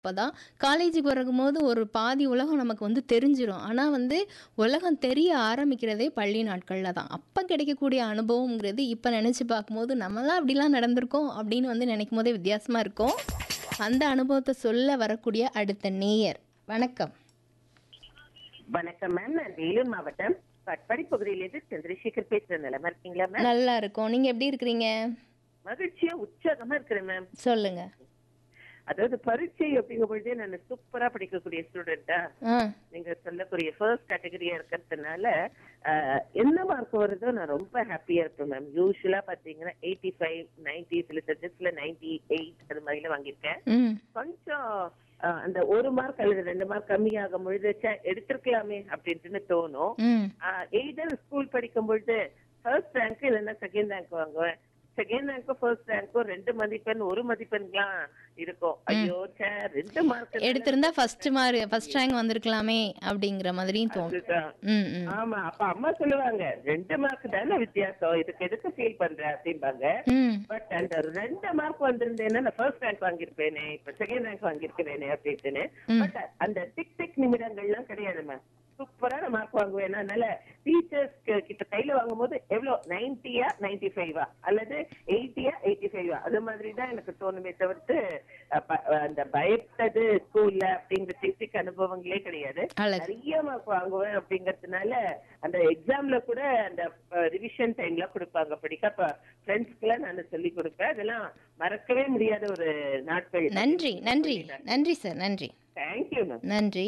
அப்பதான் காலேஜுக்கு வரும்போது ஒரு பாதி உலகம் நமக்கு வந்து தெரிஞ்சிரும். ஆனா வந்து உலகம் தெரிய ஆரம்பிக்கிறதே பள்ளி நாட்கள்ல தான். அப்ப கிடைக்கக்கூடிய அனுபவம்ங்கிறது இப்ப நெனச்சு பார்க்கும்போது, நம்மலாம் அப்படிலாம் நடந்திருக்கோம் அப்படின்னு வந்து நினைக்கும்போதே வித்தியாசமா இருக்கும். அந்த அனுபவத்த சொல்ல வரக்கூடிய அடுத்த நேயர். வணக்கம். வணக்கம் மேம் நான் வேலூர் மாவட்டம் பட்பாடி பகுதியிலிருந்து சந்திரசேகர் பேசுறேன் நிலமா இருக்கீங்களா மேம் நல்லா இருக்கோம். நீங்க எப்படி இருக்கிறீங்க? மகிழ்ச்சியா உற்சாகமா இருக்கிறேன் மேம் சொல்லுங்க. அதாவது பரீட்சை அப்படிங்கும் பொழுதே நான் சூப்பரா படிக்கக்கூடிய ஸ்டூடெண்டா ஆ. நீங்க சொல்லக்கூடிய ஃபர்ஸ்ட் கேட்டகரியா இருக்கிறதுனால ஆஹ், என்ன மார்க் வருதோ நான் ரொம்ப ஹாப்பியா இருப்பேன் மேம் யூஸ்வலா பாத்தீங்கன்னா எயிட்டி ஃபைவ் நைன்டி சில சப்ஜெக்ட்ஸ்ல நைன்டி எயிட் அது மாதிரிலாம் வாங்கியிருக்கேன் ம். கொஞ்சம் ஆஹ், அந்த ஒரு மார்க் அல்லது ரெண்டு மார்க் கம்மியாகும் பொழுது ச்சே, எடுத்திருக்கலாமே அப்படின்ட்டுன்னு தோணும் ம். எய்தர் ஸ்கூல் படிக்கும் பொழுது ஃபர்ஸ்ட் ரேங்க் இல்லைன்னா செகண்ட் ரேங்க் வாங்குவேன் செகண்ட் ரேங்க்கும் ஃபர்ஸ்ட் ரேங்க்கும் ரெண்டு மதிப்பெண் ஒரு மதிப்பெண்லாம் இருக்கும் ஐயோ சே ரெண்டு மார்க் எடுத்திருந்தா ஃபர்ஸ்ட் மார்க் ஃபர்ஸ்ட் ரேங்க் வந்திருக்கலாமே அப்படிங்கிற மாதிரியும் தோணும். ம். ம். ஆமா அப்ப அம்மா சொல்லுவாங்க ரெண்டு மார்க் தானே வித்தியாசம் இதுக்கு எதுக்கு ஃபீல் பண்ற அப்படிம்பாங்க ம். பட் அந்த ரெண்டு மார்க் வந்திருந்தேன்னா நான் ஃபர்ஸ்ட் ரேங்க் வாங்கியிருப்பேனே இப்ப செகண்ட் ரேங்க் வாங்கியிருக்கிறேனே அப்படின்ட்டுன்னு ம். பட் அந்த டிக் டிக் நிமிடங்கள்லாம் கிடையாது மேம் சூப்பரான மார்க் வாங்குவேன் அதனால டீச்சர்ஸ் கிட்ட கையில வாங்கும்போது எவ்வளவு நைன்டியா நைன்டி ஃபைவா அல்லது எயிட்டியா எயிட்டி ஃபைவா அது மாதிரி தான் எனக்கு தோணுமே தவிர்த்து அஹ், ப- அந்த பயப்பட்டது ஸ்கூல்ல அப்படிங்கிற டிக் டிக் அனுபவங்களே கிடையாது அழகு. நிறைய மார்க் வாங்குவேன் அப்படிங்கறதுனால அந்த எக்ஸாம்ல கூட அந்த ரிவிஷன் டைம்ல கொடுப்பாங்க படிக்க அப்ப ஃப்ரெண்ட்ஸ்க்குலாம் நான் சொல்லி கொடுப்பேன் அதெல்லாம் மறக்கவே முடியாத ஒரு நாட்கள் நன்றி நன்றி நன்றி சார் நன்றி தேங்க்யூ மேம் நன்றி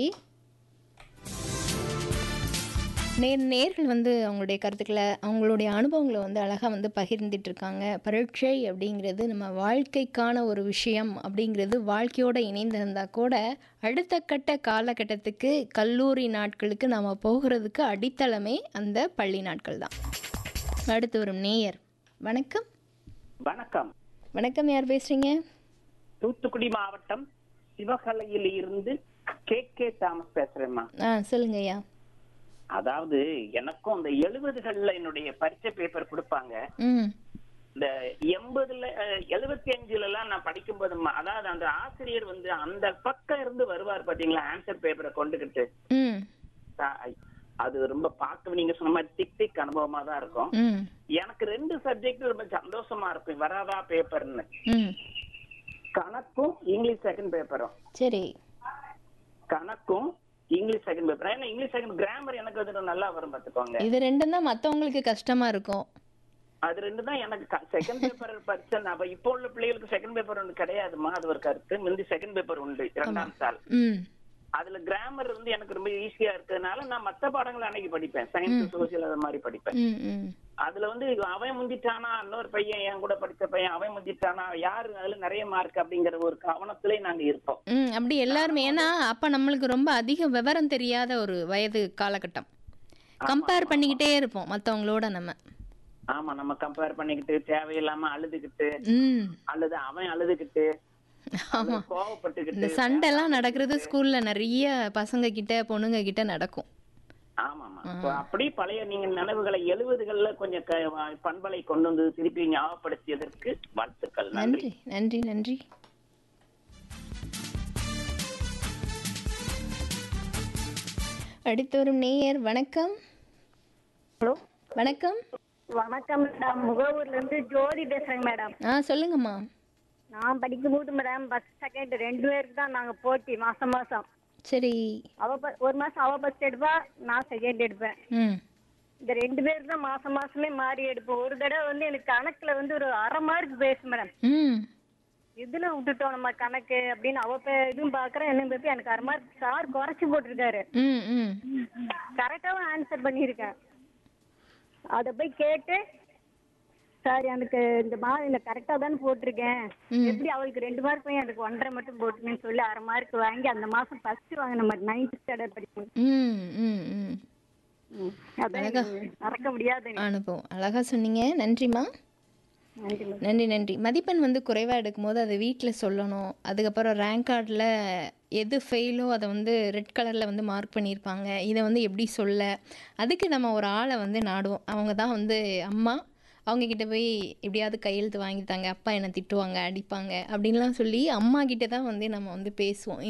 நேர் நேர்கள் வந்து அவங்களுடைய கருத்துக்களை அவங்களுடைய அனுபவங்களை வந்து அழகாக வந்து பகிர்ந்துட்டு இருக்காங்க பரீட்சை அப்படிங்கிறது நம்ம வாழ்க்கைக்கான ஒரு விஷயம் அப்படிங்கிறது வாழ்க்கையோட இணைந்திருந்தா கூட அடுத்த கட்ட காலகட்டத்துக்கு கல்லூரி நாட்களுக்கு நாம் போகிறதுக்கு அடித்தளமே அந்த பள்ளி நாட்கள் தான் அடுத்து வரும் நேயர் வணக்கம் வணக்கம் வணக்கம் யார் பேசுறீங்க தூத்துக்குடி மாவட்டம் சிவகலையில் இருந்து கே கே தாமஸ் பேசுறேம்மா ஆ சொல்லுங்க ஐயா அதாவது எனக்கும் இந்த எழுபதுகள்ல என்னுடைய பரீட்சை பேப்பர் கொடுப்பாங்க ம் இந்த எண்பதுல எழுபத்தி அஞ்சுல எல்லாம் நான் படிக்கும்போது அதாவது அந்த ஆசிரியர் வந்து அந்த பக்கம் இருந்து வருவார் பாத்தீங்களா ஆன்சர் பேப்பரை கொண்டுகிட்டு ம் தா- அது ரொம்ப பார்க்க நீங்க சொன்ன மாதிரி டிக் டிக் அனுபவமா தான் இருக்கும் ம் எனக்கு ரெண்டு சப்ஜெக்ட் ரொம்ப சந்தோஷமா இருக்கும் வராதா பேப்பர்னு ம் கணக்கும் இங்கிலீஷ் செகண்ட் பேப்பரும் சரி கணக்கும் இங்கிலீஷ் செகண்ட் பேப்பர் ஏன்னா இங்கிலீஷ் செகண்ட் கிராமர் எனக்கு வந்து நல்லா வரும் பாத்துக்கோங்க இது ரெண்டும் தான் மற்றவங்களுக்கு கஷ்டமா இருக்கும் அது ரெண்டு தான் எனக்கு செகண்ட் பேப்பர் படிச்ச அப்ப இப்போ உள்ள பிள்ளைகளுக்கு செகண்ட் பேப்பர் ஒன்று கிடையாதுமா அது ஒரு கருத்து முந்தி செகண்ட் பேப்பர் உண்டு இரண்டாம் சால் ம் அதுல கிராமர் வந்து எனக்கு ரொம்ப ஈஸியா இருக்கிறதுனால நான் மத்த பாடங்களை அன்னைக்கு படிப்பேன் சயின்ஸ் சோசியல் அது மாதிரி படிப்பேன் ம் ம் அதுல வந்து அவன் முந்திட்டானா இன்னொரு பையன் என் கூட படிச்ச பையன் அவன் முந்திட்டானா யாரு அதுல நிறைய மார்க் அப்படிங்கிற ஒரு கவனத்திலே நாங்க இருப்போம் ம் அப்படி எல்லாருமே ஏன்னா அப்போ நம்மளுக்கு ரொம்ப அதிக விவரம் தெரியாத ஒரு வயது காலகட்டம் கம்பேர் பண்ணிக்கிட்டே இருப்போம் மற்றவங்களோட நம்ம ஆமா நம்ம கம்பேர் பண்ணிக்கிட்டு தேவையில்லாம அழுதுகிட்டு ம் அல்லது அவன் அழுதுகிட்டு ஆமா இந்த கோவப்பட்டுக்கிட்டு சண்டைலாம் நடக்கிறது ஸ்கூல்ல நிறைய பசங்க கிட்ட பொண்ணுங்க கிட்ட நடக்கும் ஆமாமா இப்ப அப்படி பழைய நீங்க நினைவுகளை எழுபதுகள்ல கொஞ்சம் க- பண்பலை கொண்டு வந்து திருப்பி ஞாபகப்படுத்தியதற்கு வாழ்த்துக்கள் நன்றி நன்றி நன்றி நன்றி அடுத்து வரும் நேயர் வணக்கம் ஹலோ வணக்கம் வணக்கம் மேடம் முகவூர்ல இருந்து ஜோதி பேசுறேங்க மேடம் ஆ சொல்லுங்கம்மா நான் படிக்கும்போது மேடம் ஃபர்ஸ்ட் செகண்ட் ரெண்டு பேருக்கு தான் நாங்க போட்டி மாசம் மாசம் சரி அவ ப- ஒரு மாசம் அவ ஃபர்ஸ்ட் எடுப்பா நான் செகண்ட் எடுப்பேன் ம் இந்த ரெண்டு பேருக்கு தான் மாசம் மாசமே மாறி எடுப்போம் ஒரு தடவை வந்து எனக்கு கணக்குல வந்து ஒரு அரை மார்க் பேசு மேடம் ம் இதுல விட்டுட்டோம் நம்ம கணக்கு அப்படின்னு அவ பே- இதுவும் பாக்குறேன் என்ன பேசி எனக்கு அரை மார்க் சார் குறைச்சு போட்டிருக்காரு ம் ம் கரெக்டாவும் ஆன்சர் பண்ணியிருக்கேன் அதை போய் கேட்டு சார் எனக்கு இந்த மா இந்த கரெக்டாக தானே போட்டிருக்கேன் எப்படி அவளுக்கு ரெண்டு மார்க் போய் எனக்கு ஒன்றரை மட்டும் போட்டுருங்கன்னு சொல்லி அரை மார்க் வாங்கி அந்த மாசம் ஃபர்ஸ்ட் வாங்கின மாதிரி நைன்த் ஸ்டாண்டர்ட் படிக்கும் ம் ம் ம் அதான் எனக்கு மறக்க முடியாது அனுபவம் அழகா சொன்னீங்க நன்றிம்மா நன்றி மேம். நன்றி நன்றி மதிப்பெண் வந்து குறைவாக எடுக்கும்போது அதை வீட்டில் சொல்லணும் அதுக்கப்புறம் ரேங்க் கார்டில் எது ஃபெயிலோ அதை வந்து ரெட் கலரில் வந்து மார்க் பண்ணியிருப்பாங்க இதை வந்து எப்படி சொல்ல அதுக்கு நம்ம ஒரு ஆளை வந்து நாடுவோம் அவங்க தான் வந்து அம்மா அவங்க கிட்ட போய் எப்படியாவது கையெழுத்து வாங்கித்தாங்க அப்பா என்னை திட்டுவாங்க அடிப்பாங்க அப்படின்லாம் சொல்லி அம்மா கிட்ட தான் வந்து நம்ம வந்து பேசுவோம்